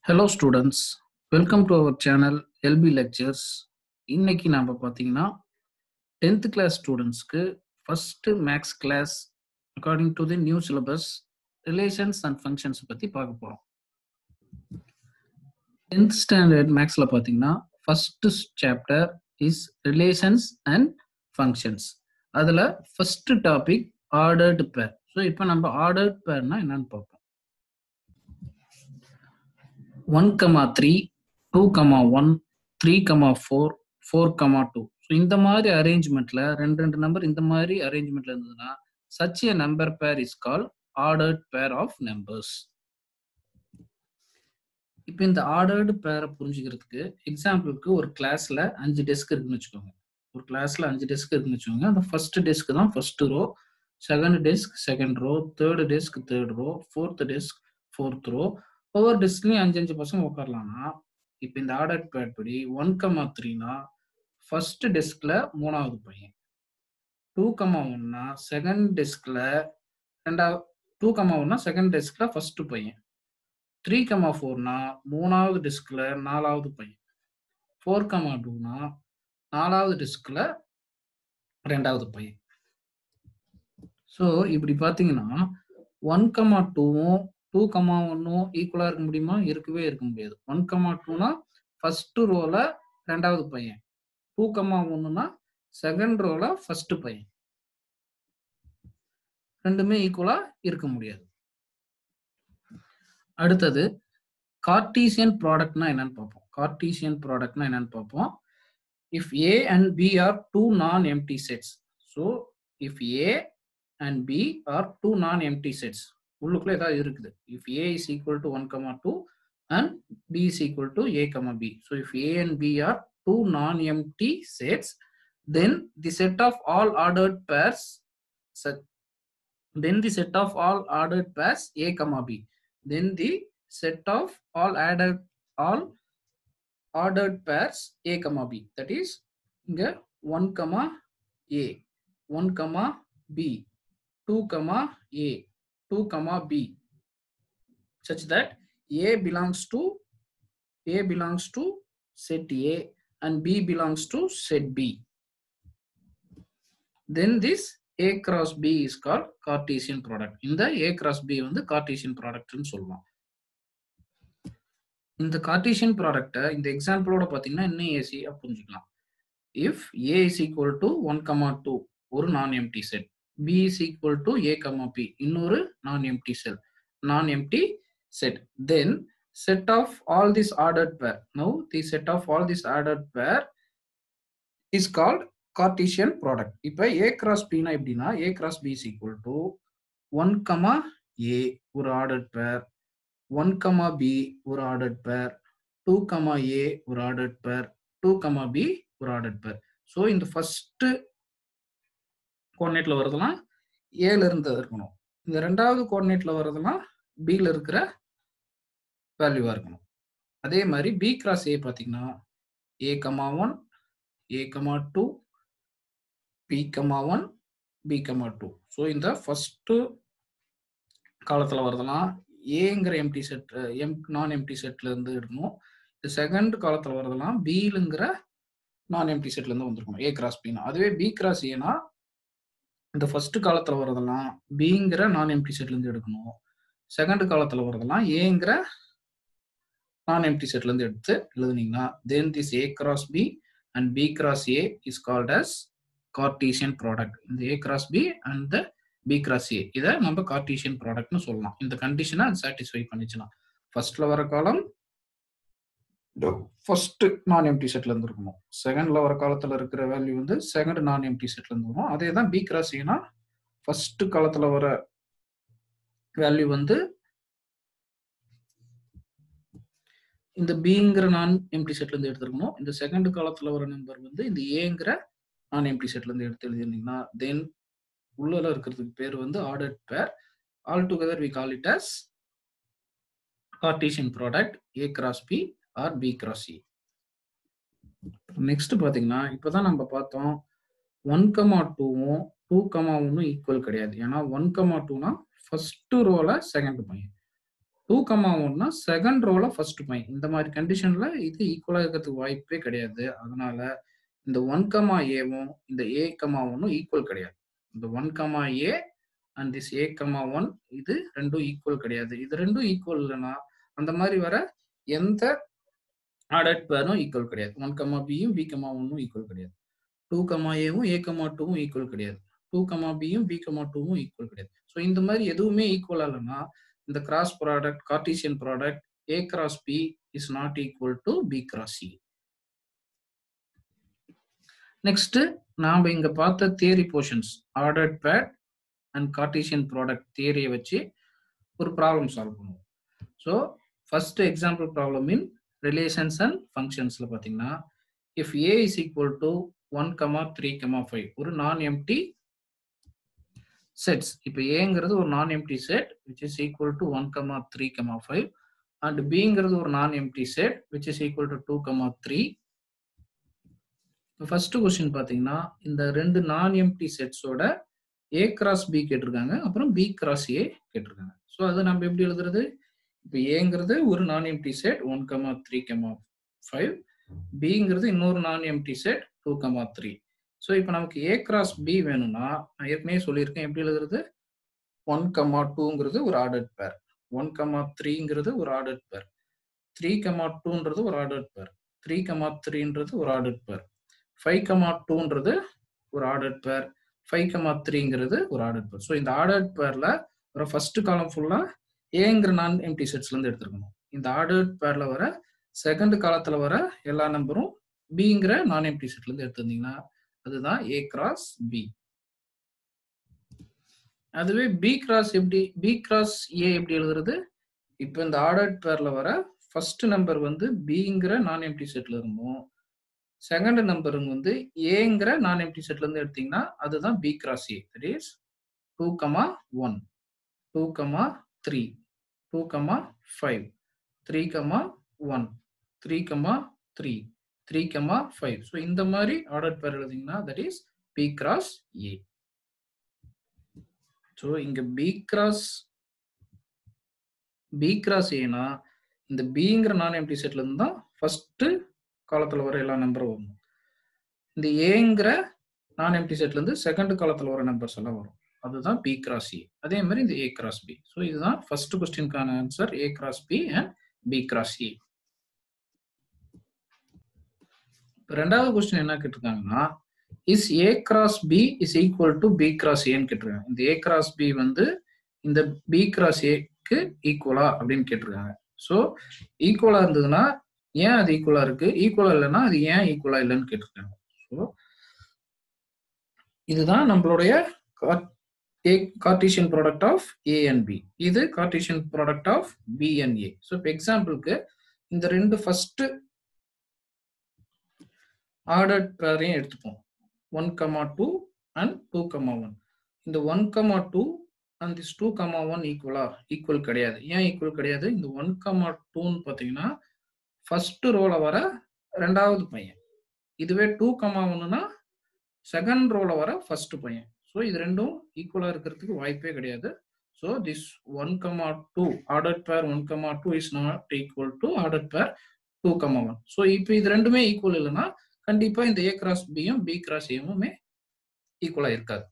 hello students welcome to our channel LP lectures இன்னைக்கு நாம் பார்த்தீங்கன்னா டென்த் கிளாஸ் ஸ்டூடெண்ட்ஸ்க்கு first maths class according to the new syllabus relations and functions பற்றி பார்க்க போகிறோம் டென்த் ஸ்டாண்டர்ட் மேக்ஸில் பார்த்தீங்கன்னா first chapter is relations and functions அதில் first topic ordered pair so இப்போ நம்ம ஆர்டர்ட் பேர்னா என்னன்னு பார்ப்போம் one comma three two comma one three comma four four comma two so இந்த மாதிரி அரேஞ்ச்மெண்ட்ல ரெண்டு ரெண்டு நம்பர் இந்த மாதிரி அரேஞ்ச்மெண்ட்ல இருந்ததுன்னா such a number pair is call ordered pair of numbers இப்போ இந்த ஆர்டர்டு பேரை புரிஞ்சுக்கிறதுக்கு எக்ஸாம்பிளுக்கு ஒரு கிளாஸ்ல அஞ்சு டெஸ்க் இருக்குன்னு வச்சுக்கோங்க ஒரு கிளாஸ்ல அஞ்சு டெஸ்க் இருக்குன்னு வச்சுக்கோங்க அந்த ஃபர்ஸ்ட் டெஸ்க் தான் first row second desk second row third desk third row fourth desk fourth row ஒவ்வொரு டெஸ்க்லையும் அஞ்சு அஞ்சு பசங்க உட்காரலாம்னா இப்போ இந்த ஆர்டர் பேட் படி ஒன் கமா த்ரீனா ஃபர்ஸ்ட் டெஸ்க்ல மூணாவது பையன் டூ கமா ஒன்னா செகண்ட் டெஸ்க்ல ரெண்டாவது டூ கமா ஒன்னா செகண்ட் டெஸ்க்ல ஃபர்ஸ்ட் பையன் த்ரீ கமா ஃபோர்னா மூணாவது டெஸ்க்ல நாலாவது பையன் ஃபோர் கமா டூனா நாலாவது டெஸ்க்ல ரெண்டாவது பையன் ஸோ இப்படி பார்த்தீங்கன்னா ஒன் கமா டூவும் டூ கமா ஒன்னும் ஈக்குவலா இருக்க முடியுமா இருக்கவே இருக்க முடியாது ஒன் கமா டூனா ஃபர்ஸ்ட் ரோல ரெண்டாவது பையன் டூ கமா ஒன்னுனா செகண்ட் ரோல ஃபர்ஸ்ட் பையன் ரெண்டுமே ஈக்குவலா இருக்க முடியாது அடுத்தது கார்டீசியன் ப்ராடக்ட்னா என்னன்னு பார்ப்போம் கார்டீசியன் ப்ராடக்ட்னா என்னன்னு பார்ப்போம் if A and B are two non empty sets so if A and B are two non empty sets உள்ளுக்குள்ள ஏதாவது இருக்குது if A is equal to one comma two and B is equal to A comma B so if A and B are two non empty sets then the set of all ordered pairs then the set of all ordered pairs a comma b then the set of all added all ordered pairs a comma b that is இங்க 1 comma a 1 comma b 2 comma a 2 comma b such that a belongs to a belongs to set a and b belongs to set b then this a cross b is called cartesian product இந்த a cross b வந்து cartesian productனு சொல்லுவோம் இந்த cartesian ப்ராடக்ட்டை இந்த எக்ஸாம்பிளோட பார்த்தீங்கன்னா இன்னும் ஈஸியா புரிஞ்சுக்கலாம் இஃப் a is equal to 1 comma 2 ஒரு non empty set b is equal to a comma p இன்னொரு non empty set non empty set then set of all this ordered pair now the set of all this ordered pair is called Cartesian product இப்போ A cross பினா எப்படின்னா A cross B is equal to one comma A ஒரு ordered pair one comma B ஒரு ordered pair two comma A ஒரு ordered pair two comma B ஒரு ordered pair so இந்த first கோஆர்டினேட்ல வரதெல்லாம் ஏல இருந்து இருக்கணும் இந்த ரெண்டாவது கோஆர்டினேட்ல வரதெல்லாம் பில இருக்கிற வேல்யூவா இருக்கணும் அதே மாதிரி பி கிராஸ் ஏ பார்த்தீங்கன்னா A comma one A comma two B comma one B comma two so இந்த ஃபஸ்ட்டு காலத்தில் வரதெல்லாம் ஏங்கிற empty set M non empty செட்ல இருந்து எடுக்கணும் இந்த செகண்ட் காலத்தில் வரதெல்லாம் பிலுங்கிற நான் எம்டி செட்ல இருந்து வந்திருக்கணும் ஏ கிராஸ் பினா அதுவே பி கிராஸ் ஏனா இந்த ஃபர்ஸ்ட் காலத்தில் வரதெல்லாம் பிங்கிற நான் எம்டி செட்ல இருந்து எடுக்கணும் செகண்ட் காலத்தில் வரதெல்லாம் ஏங்கிற நான் எம்டி செட்ல இருந்து எடுத்து எழுதுனீங்கன்னா then this A cross B and B cross A is called as Cartesian product இந்த A cross B and the B cross A இதை நம்ம கார்டீசியன் ப்ராடக்ட்னு சொல்லலாம் இந்த கண்டிஷனை அது சாட்டிஸ்ஃபை பண்ணிச்சுன்னா ஃபர்ஸ்ட்ல வர காலம் ஃபர்ஸ்ட் நான் எம்டி செட்ல இருந்து இருக்கணும் செகண்ட்ல வர காலத்துல இருக்கிற வேல்யூ வந்து செகண்ட் நான் எம்டி செட்ல இருந்து வரும் அதே தான் பி கிராஸ் ஏனா ஃபர்ஸ்ட் காலத்துல வர வேல்யூ வந்து இந்த பிங்கிற நான் எம்டி செட்ல இருந்து எடுத்துருக்கணும் இந்த செகண்ட் காலத்துல வர நம்பர் வந்து இந்த ஏங்கிற நான் எம்டி செட்ல இருந்து எடுத்து எழுதிருந்தீங்கன்னா தென் உள்ள இருக்கிறதுக்கு பேர் வந்து ordered pair all together we call it as Cartesian product A cross B or B cross A next பாத்தீங்கன்னா இப்பதான் நம்ம பார்த்தோம் ஒன் கமா டூவும் டூ கமா ஒன்னும் ஈக்குவல் கிடையாது ஏன்னா ஒன் கமா டூனா ஃபர்ஸ்ட் ரோல செகண்ட் பையன் டூ கமா ஒன்னா செகண்ட் ரோல ஃபர்ஸ்ட் பையன் இந்த மாதிரி கண்டிஷன்ல இது ஈக்குவலா இருக்கிறதுக்கு வாய்ப்பே கிடையாது அதனால இந்த ஒன் கமா ஏவும் இந்த ஏ கமா ஒன்னும் ஈக்குவல் கிடையாது இந்த one comma A and this A comma one இது ரெண்டும் ஈக்குவல் கிடையாது இது ரெண்டும் ஈக்குவல் இல்லைன்னா அந்த மாதிரி வர எந்த ஆர்டர் பேரும் ஈக்குவல் கிடையாது ஒன் கமா பியும் பி கமா ஒன்னும் ஈக்குவல் கிடையாது டூ கமா ஏவும் ஏ கமா டூவும் ஈக்குவல் கிடையாது டூ கமா பியும் பி கமா டூவும் ஈக்குவல் கிடையாது ஸோ இந்த மாதிரி எதுவுமே ஈக்குவல் இல்லைன்னா இந்த cross product Cartesian product A cross B is not equal to B cross C next நாம இங்க பார்த்த theory portions ordered pair and Cartesian product தியரியை வச்சு ஒரு ப்ராப்ளம் சால்வ் பண்ணுவோம் so first example problem in relations and ஃபங்க்ஷன்ஸ்ல பார்த்தீங்கன்னா if A is equal to one comma three comma five ஒரு நான் எம்டி செட்ஸ் இப்போ ஏங்கிறது ஒரு non empty set which is equal to one comma three comma five and பிங்கிறது ஒரு non empty set which is equal to two comma three first question பார்த்தீங்கன்னா இந்த ரெண்டு non empty செட்ஸோட ஏ கிராஸ் பி கேட்டிருக்காங்க அப்புறம் பி கிராஸ் ஏ கேட்டிருக்காங்க so அது நம்ம எப்படி எழுதுறது இப்போ ஏங்கிறது ஒரு non empty set one comma three comma five பிங்கிறது இன்னொரு non empty set two comma three so இப்போ நமக்கு ஏ கிராஸ் பி வேணும்னா நான் ஏற்கனவே சொல்லியிருக்கேன் எப்படி எழுதுறது ஒன் கமா டூங்கிறது ஒரு ஆர்டர்ட் பேர் ஒன் கமா த்ரீங்கிறது ஒரு ஆர்டர்ட் பேர் த்ரீ கமா டூன்றது ஒரு ஆர்டர்ட் பேர் த்ரீ கமா த்ரீன்றது ஒரு ஆர்டர்ட் பேர் ஃபைவ் கமா டூன்றது ஒரு ஆர்டர்ட் பேர் ஃபைவ் கமா த்ரீங்கிறது ஒரு ஆர்டர்ட் பேர் ஸோ இந்த ஆர்டர்ட் பேர்ல ஒரு ஃபர்ஸ்ட் காலம் ஃபுல்லா ஏங்கிற நான் எம்டி செட்ஸ்லேருந்து எடுத்துருக்கணும் இந்த ஆர்டர்ட் பேர்ல வர செகண்ட் காலத்துல வர எல்லா நம்பரும் பிங்கிற நான் எம்டி செட்லேருந்து எடுத்திருந்தீங்கன்னா அதுதான் ஏ கிராஸ் பி அதுவே பி கிராஸ் எப்படி பி கிராஸ் ஏ எப்படி எழுதுறது இப்போ இந்த ஆர்டர்ட் பேர்ல வர ஃபர்ஸ்ட் நம்பர் வந்து பிங்கிற நான் எம்டி செட்ல இருந்தோம் செகண்ட் நம்பர் வந்து ஏங்கிற நான் எம்டி செட்ல இருந்து எடுத்தீங்கன்னா அதுதான் B cross A that is two comma one two comma three two comma five three comma one three comma three three comma five so இந்த மாதிரி ஆர்டர் பேர் எழுதிங்கன்னா that is B cross A so இங்க B cross B cross ஏனா இந்த பிங்கிற நான் empty செட்ல இருந்து தான் ஃபர்ஸ்ட் காலத்துல வர எல்லா நம்பரும் வரும் இந்த ஏங்கிற நான் எம்டி செட்ல இருந்து செகண்ட் காலத்துல வர நம்பர்ஸ் எல்லாம் வரும் அதுதான் பி கிராஸ் ஏ அதே மாதிரி இந்த ஏ கிராஸ் பி ஸோ இதுதான் ஃபர்ஸ்ட் கொஸ்டினுக்கான answer A cross B and B cross A ரெண்டாவது கொஸ்டின் என்ன கேட்டிருக்காங்கன்னா is A cross B is equal to B cross ஏன்னு கேட்டிருக்காங்க இந்த ஏ கிராஸ் பி வந்து இந்த பி கிராஸ் ஏக்கு ஈக்குவலா அப்படின்னு கேட்டிருக்காங்க ஸோ ஈக்குவலா இருந்ததுன்னா ஏன் அது ஈக்குவலா இருக்கு ஈக்குவலா இல்லைன்னா அது ஏன் ஈக்குவலா இல்லைன்னு கேட்டிருக்காங்க ஸோ இதுதான் நம்மளுடைய Cartesian product of A and B இது Cartesian product of B and A so இப்போ எக்ஸாம்பிளுக்கு இந்த ரெண்டு ஃபர்ஸ்ட் ஆர்டர் பேரையும் எடுத்துப்போம் one comma two and two comma one இந்த one comma two and this two comma one ஈக்குவலா ஈக்குவல் கிடையாது ஏன் ஈக்குவல் கிடையாது இந்த ஒன் கமா டூன்னு பார்த்தீங்கன்னா ஃபர்ஸ்ட் ரோல வர ரெண்டாவது பையன் இதுவே டூ கமா ஒன்னுனா செகண்ட் ரோல வர ஃபர்ஸ்ட் பையன் ஸோ இது ரெண்டும் ஈக்குவலா இருக்கிறதுக்கு வாய்ப்பே கிடையாது so this one comma two order pair one comma two is not equal to order pair two comma one so இப்போ இது ரெண்டுமே ஈக்குவல் இல்லைன்னா கண்டிப்பா இந்த ஏ கிராஸ் பியும் பி கிராஸ் ஏவுமே ஈக்குவலா இருக்காது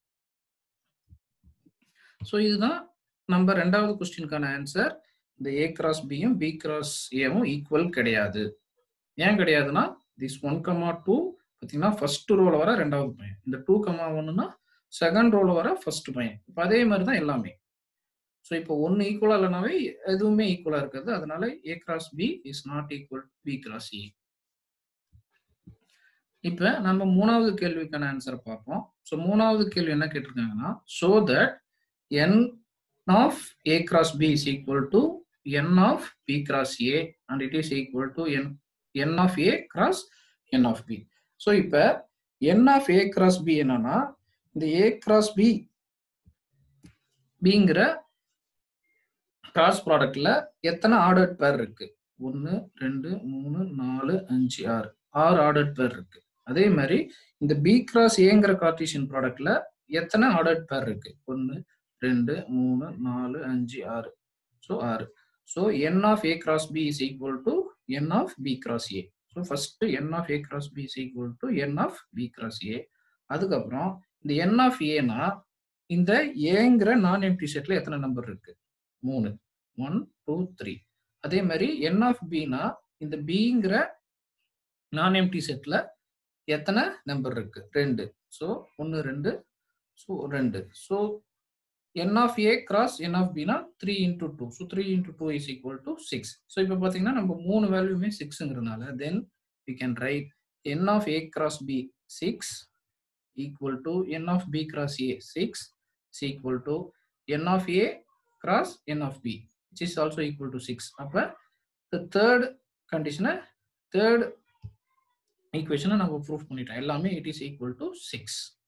ஸோ இதுதான் நம்ம ரெண்டாவது கொஸ்டினுக்கான ஆன்சர் இந்த ஏ கிராஸ் பியும் பி கிராஸ் ஏவும் ஈக்குவல் கிடையாது ஏன் கிடையாதுன்னா திஸ் ஒன் கமா டூ பார்த்தீங்கன்னா ஃபர்ஸ்ட் ரோல வர ரெண்டாவது பையன் இந்த டூ கமா ஒன்னுனா செகண்ட் ரோல வர ஃபர்ஸ்ட் பையன் இப்போ அதே மாதிரி தான் எல்லாமே ஸோ இப்போ ஒன்று ஈக்குவலா இல்லைனாவே எதுவுமே ஈக்குவலா இருக்காது அதனால A cross B is not equal B cross A இப்போ நம்ம மூணாவது கேள்விக்கான ஆன்சர் பார்ப்போம் ஸோ மூணாவது கேள்வி என்ன கேட்டிருக்காங்கன்னா so that N of A cross B is equal to N of B cross A and it is equal to N N of A cross N of B so இப்போ N of A cross B என்னன்னா இந்த A cross B பிங்கிற cross ப்ராடக்ட்ல எத்தனை order பேர் இருக்கு ஒன்று ரெண்டு மூணு நாலு அஞ்சு ஆறு ஆறு ஆர்டர் பேர் இருக்கு அதே மாதிரி இந்த பி கிராஸ் ஏங்கிற கார்டீசியன் ப்ராடக்ட்ல எத்தனை ஆர்டர் பேர் இருக்கு ஒன்று ரெண்டு மூணு நாலு அஞ்சு ஆறு ஸோ ஆறு so N of A cross B is equal to N of B cross A so first N of A cross B is equal to N of B cross A அதுக்கப்புறம் இந்த என் ஆஃப் ஏனா இந்த ஏங்கிற நான் empty செட்ல எத்தனை number இருக்கு மூணு ஒன் டூ த்ரீ அதே மாதிரி என் ஆஃப் பினா இந்த பிங்கிற நான் எம்டி செட்ல எத்தனை நம்பர் இருக்கு ரெண்டு ஸோ ஒன்று ரெண்டு ஸோ ரெண்டு so N of A cross N of பினா three into two so three into two is equal to six so இப்போ பார்த்தீங்கன்னா நம்ம மூணு வேல்யூமே சிக்ஸுங்கிறதுனால then we can write N of A cross B six equal to N of B cross A six is equal to N of A cross N of B which is also equal to six அப்போ the third கண்டிஷனை third ஈக்குவேஷனை நம்ம proof பண்ணிட்டோம் எல்லாமே it is equal to six